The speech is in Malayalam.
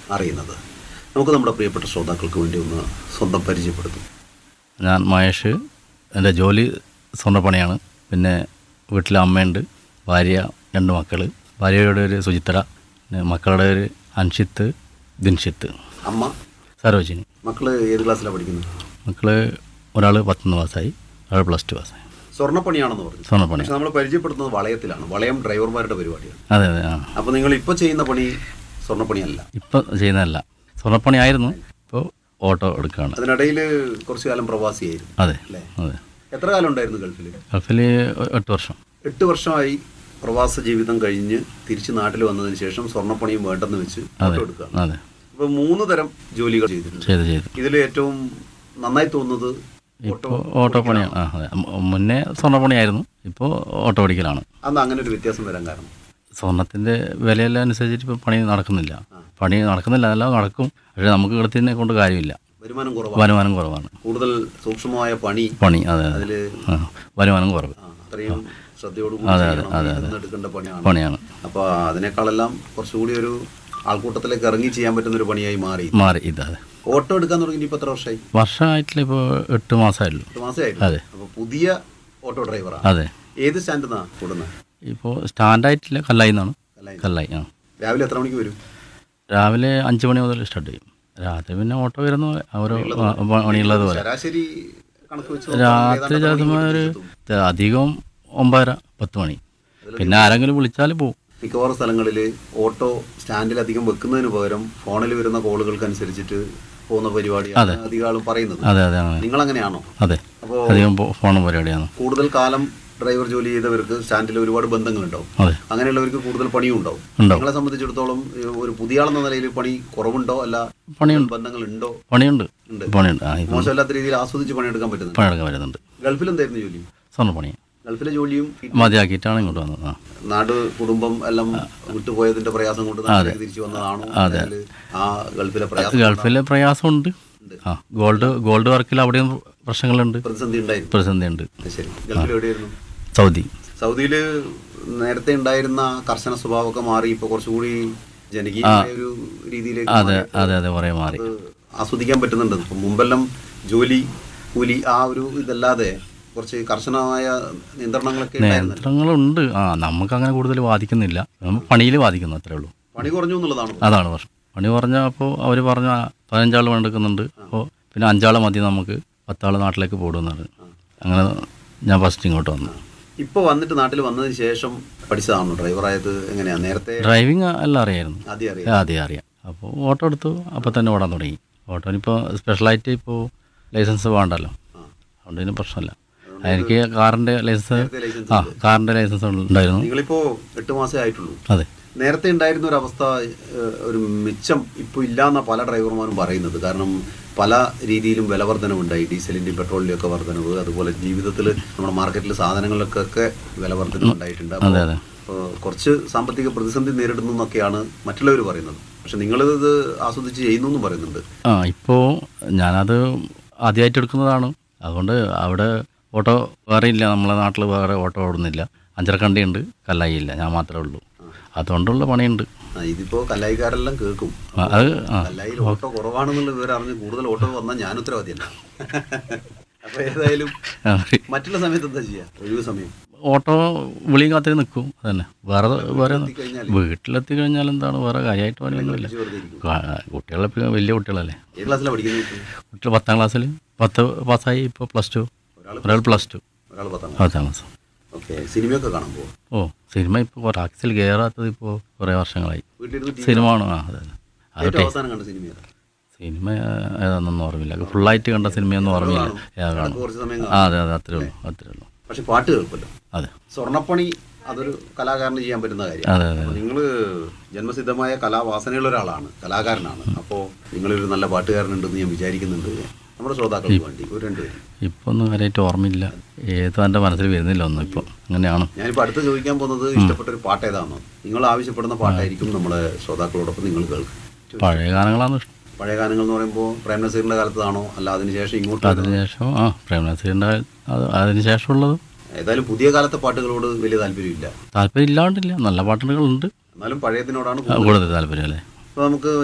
അറിയുന്നത് നമുക്ക് നമ്മുടെ പ്രിയപ്പെട്ട ശ്രോതാക്കൾക്ക് വേണ്ടി ഒന്ന് സ്വന്തം പരിചയപ്പെടുത്തും ഞാൻ മഹേഷ് എൻ്റെ ജോലി സ്വർണ്ണപ്പണിയാണ് പിന്നെ വീട്ടിൽ അമ്മയുണ്ട് ഭാര്യ രണ്ട് മക്കൾ ഭാര്യയുടെ ഒരു സുചിത്ര പിന്നെ മക്കളുടെ ഒരു അൻഷിത്ത് ദിൻഷിത്ത് അമ്മ സരോജിനി മക്കള് ഏത് ക്ലാസ്സിലാണ് പഠിക്കുന്നത് മക്കൾ ഒരാൾ പത്തൊന്ന് പാസ്സായി ഒരാൾ പ്ലസ് ടു പാസ്സായി സ്വർണ്ണപ്പണിയാണെന്ന് പറഞ്ഞു സ്വർണ്ണപ്പണി പക്ഷെ നമ്മൾ പരിചയപ്പെടുത്തുന്നത് വളയത്തിലാണ് വളയം ഡ്രൈവർമാരുടെ പരിപാടിയാണ് അതെ അതെ ആ അപ്പോൾ നിങ്ങൾ ഇപ്പോൾ ചെയ്യുന്ന പണി സ്വർണ്ണപ്പണിയല്ല ഇപ്പം ചെയ്യുന്നതല്ല സ്വർണ്ണപ്പണി ആയിരുന്നു ഇപ്പോൾ ഓട്ടോ എടുക്കുകയാണ് അതിനിടയിൽ കുറച്ചു കാലം പ്രവാസിയായിരുന്നു അതെ അല്ലേ അതെ എത്ര കാലം ഉണ്ടായിരുന്നു ഗൾഫിൽ ഗൾഫിൽ എട്ട് വർഷം എട്ട് വർഷമായി പ്രവാസ ജീവിതം കഴിഞ്ഞ് തിരിച്ച് നാട്ടിൽ വന്നതിന് ശേഷം സ്വർണ്ണപ്പണിയും വേണ്ടെന്ന് വെച്ച് ഫോട്ടോ എടുക്കുകയാണ് അതെ അപ്പോൾ മൂന്ന് തരം ജോലികൾ ചെയ്തിട്ടുണ്ട് ചെയ്ത് ചെയ്തു ഇതിൽ ഏറ്റവും നന്നായി തോന്നുന്നത് ഇപ്പോൾ ഓട്ടോ പണിയാണ് ആ അതെ മു- മുന്നേ സ്വർണ്ണപ്പണിയായിരുന്നു ഇപ്പോൾ ഓട്ടോ ഓടിക്കലാണ് അന്ന് അങ്ങനെ ഒരു വ്യത്യാസം വരാൻ കാരണം സ്വർണത്തിൻ്റെ വിലയെല്ലാം അനുസരിച്ചിട്ട് ഇപ്പോൾ പണി നടക്കുന്നില്ല പണി നടക്കുന്നില്ല അതെല്ലാം നടക്കും പക്ഷേ നമുക്ക് ഇടത്തിനെ കൊണ്ട് കാര്യമില്ല വരുമാനം കുറവാണ് വരുമാനം കുറവാണ് കൂടുതൽ സൂക്ഷ്മമായ പണി പണി അതെ അതെ അതിൽ ആ, വരുമാനം കുറവ് അത്രയും ശ്രദ്ധയോടുകൂടി അതെ, ചെയ്യണം, അതെ, ഇരുന്ന് എടുക്കേണ്ട പണിയാണ് പണിയാണ് അപ്പോൾ അതിനേക്കാളെല്ലാം കുറച്ചുകൂടി ഒരു ആൾക്കൂട്ടത്തിലേക്ക് ഇറങ്ങി ചെയ്യാൻ പറ്റുന്ന ഒരു പണിയായി മാറി മാറി ഇത് അതെ ഓട്ടോ എടുക്കാൻ തുടങ്ങി ഇപ്പൊ എത്ര വർഷമായി വർഷമായിട്ടില്ല ഇപ്പോൾ എട്ട് മാസമായുള്ളൂ എട്ട് മാസമായിരുന്നു അതെ. അപ്പോൾ പുതിയ ഓട്ടോ ഡ്രൈവറാണ് അതെ ഏത് സ്റ്റാൻഡിൽ നിന്നാണ് കൂടുന്നത് ഇപ്പോൾ സ്റ്റാൻഡായിട്ടില്ല കല്ലായി നിന്നാണ് കല്ലായി. കല്ലായി ആ രാവിലെ എത്ര മണിക്ക് വരും രാവിലെ അഞ്ച് മണി മുതൽ സ്റ്റാർട്ട് ചെയ്യും രാത്രി പിന്നെ ഓട്ടോ വരുന്ന പോലെ ഓരോ ആ, പണിയുള്ളത് പോലെ ശരാശരി കണക്ക് വെച്ച് രാത്രി ചിലപ്പോൾ ഒരു അധികം ഒമ്പതര പത്ത് മണി പിന്നെ ആരെങ്കിലും വിളിച്ചാൽ പോവും മിക്കവാറും സ്ഥലങ്ങളിൽ ഓട്ടോ സ്റ്റാൻഡിലധികം വെക്കുന്നതിന് പകരം ഫോണിൽ വരുന്ന കോളുകൾക്ക് അനുസരിച്ചിട്ട് പോകുന്ന പരിപാടിയാണ് അധികം ആളും പറയുന്നത് അതെ അതെ അങ്ങനെ നിങ്ങൾ അങ്ങനെയാണോ അതെ അപ്പോൾ അധികം പോ- ഫോൺ പരിപാടിയാണ് കൂടുതൽ കാലം ഡ്രൈവർ ജോലി ചെയ്തവർക്ക് സ്റ്റാൻഡിൽ ഒരുപാട് ബന്ധങ്ങളുണ്ടാവും അതെ അങ്ങനെയുള്ളവർക്ക് കൂടുതൽ പണിയും ഉണ്ടാവും ഉണ്ടാവും നിങ്ങളെ സംബന്ധിച്ചിടത്തോളം ഈ ഒരു പുതിയ ആളെന്ന നിലയിൽ പണി കുറവുണ്ടോ അല്ല പണിയുണ്ട് ബന്ധങ്ങൾ ഉണ്ടോ പണിയുണ്ട് ഉണ്ട്. പണിയുണ്ട് ആ ഇപ്പം മോശമല്ലാത്ത രീതിയിൽ ആസ്വദിച്ച് പണിയെടുക്കാൻ പറ്റുന്നുണ്ട് പണിയെടുക്കാൻ വരുന്നുണ്ട് ഗൾഫിൽ എന്തായിരുന്നു ജോലി സ്വർണ്ണ പണി ഗൾഫിലെ ജോലിയും ഈ മതിയാക്കിയിട്ടാണ് ഇങ്ങോട്ട് വന്നത് ആ നാട് കുടുംബം എല്ലാം വിട്ടുപോയതിന്റെ പ്രയാസം കൊണ്ട് നാട്ടിലേക്ക് തിരിച്ചു വന്നതാണോ അല്ലെങ്കിൽ ആ ഗൾഫിലെ പ്രയാസം ഗൾഫിലെ പ്രയാസമുണ്ട് ആ ഗോൾഡ് ഗോൾഡ് വർക്കിൽ അവിടെയും പ്രശ്നങ്ങളുണ്ട് പ്രതിസന്ധി ഉണ്ടായിരുന്നു പ്രതിസന്ധി ഉണ്ട് ശരി ഗൾഫിൽ എവിടെയായിരുന്നു സൗദി സൗദിയിൽ നേരത്തെ ഉണ്ടായിരുന്ന കർശന സ്വഭാവമൊക്കെ മാറി ഇപ്പൊ കുറച്ചുകൂടി ജനകീയമായ ഒരു രീതിയിലേക്ക് അതെ മാറി. അതെ അതെ കുറേ മാറി അത് ആസ്വദിക്കാൻ പറ്റുന്നുണ്ട് ഇപ്പൊ മുമ്പെല്ലാം ജോലി കൂലി ആ ഒരു ഇതല്ലാതെ കുറച്ച് കർശനമായ നിയന്ത്രണങ്ങളൊക്കെ ഉണ്ടായിരുന്നു നിയന്ത്രണങ്ങളുണ്ട് ആ നമുക്ക് അങ്ങനെ കൂടുതൽ ബാധിക്കുന്നില്ല നമ്മൾ പണിയിൽ ബാധിക്കുന്നു അത്രേ ഉള്ളൂ പണി കുറഞ്ഞു എന്നുള്ളതാണ് അതാണ് പ്രശ്നം പണി പറഞ്ഞ അപ്പോൾ അവർ പറഞ്ഞ പതിനഞ്ചാൾ പണിയെടുക്കുന്നുണ്ട് അപ്പോൾ പിന്നെ അഞ്ചാൾ മതി നമുക്ക് പത്താൾ നാട്ടിലേക്ക് പോടുമെന്നാണ് അങ്ങനെ ഞാൻ ഫസ്റ്റ് ഇങ്ങോട്ട് വന്നു ഇപ്പൊ വന്നിട്ട് നാട്ടിൽ വന്നതിന് ശേഷം പഠിച്ചതാണോ ഡ്രൈവറായത് എങ്ങനെയാ നേരത്തെ ഡ്രൈവിംഗ് എല്ലാം അറിയായിരുന്നു ആദ്യം അറിയാം ആദ്യം അറിയാം അപ്പോൾ ഓട്ടോ എടുത്തു അപ്പോൾ തന്നെ ഓടാൻ തുടങ്ങി ഓട്ടോനിപ്പോൾ സ്പെഷ്യലായിട്ട് ഇപ്പോൾ ലൈസൻസ് വേണ്ടല്ലോ ആ. അതുകൊണ്ട് ഇതിന് പ്രശ്നമില്ല എനിക്ക് കാറിൻ്റെ ലൈസൻസ് നേരത്തെ ലൈസൻസ് ആ കാറിൻ്റെ ലൈസൻസ് ഉണ്ടായിരുന്നു നിങ്ങളിപ്പോ എട്ട് മാസേ ആയിട്ടുള്ളൂ അതെ നേരത്തെ ഉണ്ടായിരുന്ന ഒരു അവസ്ഥ ഏഹ്, ഒരു മിച്ചം ഇപ്പോൾ ഇല്ലാന്ന പല ഡ്രൈവർമാരും പറയുന്നത് കാരണം പല രീതിയിലും വില വർധനവുണ്ടായി ഡീസലിൻ്റെയും പെട്രോളിൻ്റെയും ഒക്കെ വർധനവ് അതുപോലെ ജീവിതത്തിൽ നമ്മുടെ മാർക്കറ്റിൽ സാധനങ്ങൾക്കൊക്കെ വില വർധനവ് ഉണ്ടായിട്ടുണ്ട് അപ്പോൾ അതെ അതെ ഏഹ്, കുറച്ച് സാമ്പത്തിക പ്രതിസന്ധി നേരിടുന്നു എന്നൊക്കെയാണ് മറ്റുള്ളവർ പറയുന്നത് പക്ഷെ നിങ്ങളിത് ആസ്വദിച്ച് ചെയ്യുന്നു എന്നും പറയുന്നുണ്ട് ആ ഇപ്പോൾ ഞാനത് ആദ്യമായിട്ട് എടുക്കുന്നതാണ് അതുകൊണ്ട് അവിടെ ഓട്ടോ വേറെ ഇല്ല നമ്മളെ നാട്ടിൽ വേറെ ഓട്ടോ ഓടുന്നില്ല അഞ്ചരക്കണ്ടിയുണ്ട് കല്ലായില്ല ഞാൻ മാത്രമേ ഉള്ളൂ അതുകൊണ്ടുള്ള പണിയുണ്ട് ആ, ഇതിപ്പോ കല്ലായിക്കാരെല്ലാം കേൾക്കും ആ, അത് ആ കല്ലായിൽ ഓട്ടോ കുറവാണെന്നുള്ള വിവരം അറിഞ്ഞ് കൂടുതൽ ഓട്ടോ വന്നാൽ ഞാൻ ഉത്തരവാദിയല്ല അപ്പൊ ഏതായാലും ആ, മറ്റുള്ള സമയത്ത് എന്താ ചെയ്യാ ഒഴിവ് സമയം ഓട്ടോ വിളിയും കാത്തിരി നിൽക്കും അതന്നെ വേറെ വേറെ എത്തിക്കഴിഞ്ഞാൽ വീട്ടിലെത്തി കഴിഞ്ഞാൽ എന്താണ് വേറെ കാര്യമായിട്ട് പണിയൊന്നുമില്ല വെറുതെ ഇരിക്കും കാ- കുട്ടികളെ വലിയ കുട്ടികളല്ലേ ഏത് ക്ലാസ്സിലാണ് പഠിക്കുന്നത് കുട്ടികൾ പത്താം ക്ലാസ്സിൽ പത്ത് പാസ്സായി ഇപ്പോൾ പ്ലസ് ടു ഒരാൾ ഒരാൾ പ്ലസ് ടു ഒരാൾ പത്താം ക്ലാസ് പത്താം ക്ലാസ് ഓക്കെ സിനിമയൊക്കെ കാണാൻ പോകും ഓ സിനിമ ഇപ്പോൾ കുറേ ആക്സിൽ കയറാത്തത് ഇപ്പോൾ കുറേ വർഷങ്ങളായി വീട്ടിലിരുന്ന് ടി- സിനിമ ആണ് ആ അതെ അതെ അത് ഏറ്റവും അവസാനം കണ്ട സിനിമ ഏതാ? സിനിമ ഏതാണെന്നൊന്നും ഓർമ്മയില്ല ഫുള്ളായിട്ട് കണ്ട സിനിമയൊന്നും ഓർമ്മയില്ല ഏതാ ഇടയ്ക്ക് കാണും കുറച്ച് സമയം ആ കാണും അതെ അതെ അത്രേ ഉള്ളൂ അത്രേ ഉള്ളൂ പക്ഷെ പാട്ട് കേൾപ്പല്ലോ അതെ സ്വർണ്ണപ്പണി അതൊരു കലാകാരന് ചെയ്യാൻ പറ്റുന്ന കാര്യം അതെ അതെ നിങ്ങൾ ജന്മസിദ്ധമായ കലാവാസനയുള്ള ഒരാളാണ് കലാകാരനാണ് അപ്പോൾ നിങ്ങളൊരു നല്ല പാട്ടുകാരനുണ്ടെന്ന് ഞാൻ വിചാരിക്കുന്നുണ്ട് നമ്മുടെ ശ്രോതാക്കൾക്ക് വേണ്ടി ഒരു രണ്ടുപേരും ഇപ്പോൾ ഒന്നും കാര്യമായിട്ട് ഓർമ്മയില്ല ഏതും എൻ്റെ മനസ്സിൽ വരുന്നില്ല ഒന്നും ഇപ്പോൾ അങ്ങനെയാണ് ഞാനിപ്പോൾ അടുത്ത് ചോദിക്കാൻ പോകുന്നത് ഇഷ്ടപ്പെട്ട ഒരു പാട്ട് ഏതാണെന്നോ നിങ്ങൾ ആവശ്യപ്പെടുന്ന പാട്ടായിരിക്കും നമ്മുടെ ശ്രോതാക്കളോടൊപ്പം നിങ്ങൾ കേൾക്കും പഴയ ഗാനങ്ങളാണ് ഇഷ്ടം പഴയ ഗാനങ്ങൾ എന്ന് പറയുമ്പോൾ പ്രേം നസീറിന്റെ കാലത്താണോ അല്ല അതിനുശേഷം ഇങ്ങോട്ട് വരുന്ന- അതിനുശേഷം ആ പ്രേമനസീറിൻ്റെ അത് അതിന് ശേഷമുള്ളത് ഏതായാലും പുതിയ കാലത്തെ പാട്ടുകളോട് വലിയ താല്പര്യമില്ല താല്പര്യം ഇല്ലാണ്ടില്ല നല്ല പാട്ടുകളുണ്ട് എന്നാലും പഴയതിനോടാണ് കൂടുതൽ താല്പര്യം അല്ലേ അപ്പോൾ നമുക്ക്